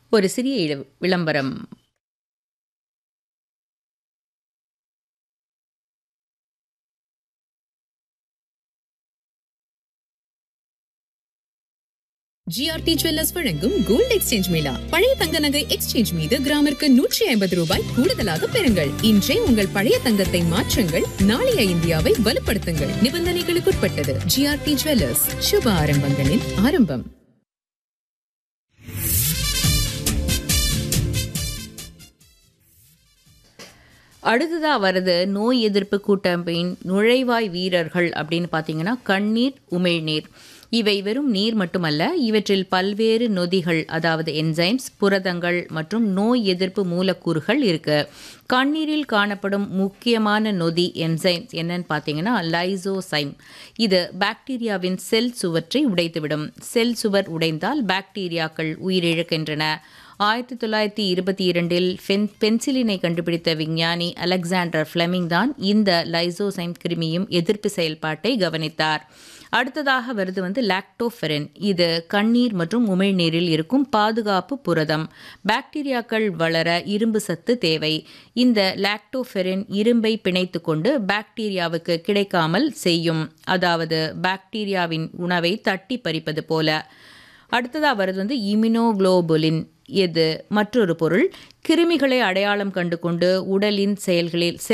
ஒரு சிறிய இழ- விளம்பரம் ஜிஆர்டி ஜுவல்லர்ஸ் வழங்கும் கோல்ட் எக்ஸ்சேஞ்ச் மேளா பழைய தங்க நகை எக்ஸ்சேஞ்ச் மீது கிராமிற்கு நூற்றி ஐம்பது ரூபாய் கூடுதலாக பெறுங்கள் இன்றே உங்கள் பழைய தங்கத்தை மாற்றுங்கள் நாளைய இந்தியாவை வலுப்படுத்துங்கள் நிபந்தனைகளுக்குட்பட்டது ஜிஆர்டி ஜுவல்லர்ஸ் சுப ஆரம்பங்களின் ஆரம்பம் அடுத்ததா வருது நோய் எதிர்ப்பு கூட்டமைப்பின் நுழைவாய் வீரர்கள் அப்படின்னு பார்த்தீங்கன்னா கண்ணீர் உமிழ்நீர் இவை வெறும் நீர் மட்டுமல்ல இவற்றில் பல்வேறு நொதிகள் அதாவது என்சைம்ஸ் புரதங்கள் மற்றும் நோய் எதிர்ப்பு மூலக்கூறுகள் இருக்கு கண்ணீரில் காணப்படும் முக்கியமான நொதி என்சைம்ஸ் என்னன்னு பார்த்தீங்கன்னா லைசோசைம் இது பாக்டீரியாவின் செல் சுவற்றை உடைத்துவிடும் செல் சுவர் உடைந்தால் பாக்டீரியாக்கள் உயிரிழக்கின்றன ஆயிரத்தி தொள்ளாயிரத்தி இருபத்தி இரண்டில் பென் பென்சிலினை கண்டுபிடித்த விஞ்ஞானி அலெக்சாண்டர் ஃப்ளெமிங் தான் இந்த லைசோசைம் கிருமியும் எதிர்ப்பு செயல்பாட்டை கவனித்தார் அடுத்ததாக வருது வந்து லாக்டோஃபெரின் இது கண்ணீர் மற்றும் உமிழ்நீரில் இருக்கும் பாதுகாப்பு புரதம் பாக்டீரியாக்கள் வளர இரும்பு சத்து தேவை இந்த லாக்டோஃபெரின் இரும்பை பிணைத்து கொண்டு பாக்டீரியாவுக்கு கிடைக்காமல் செய்யும் அதாவது பாக்டீரியாவின் உணவை தட்டி பறிப்பது போல அடுத்ததாக வருது வந்து இம்யூனோகுளோபுலின் இது மற்றொரு பொருள் கிருமிகளை அடையாளம் கண்டு கொண்டு உடலின் செயல்களில்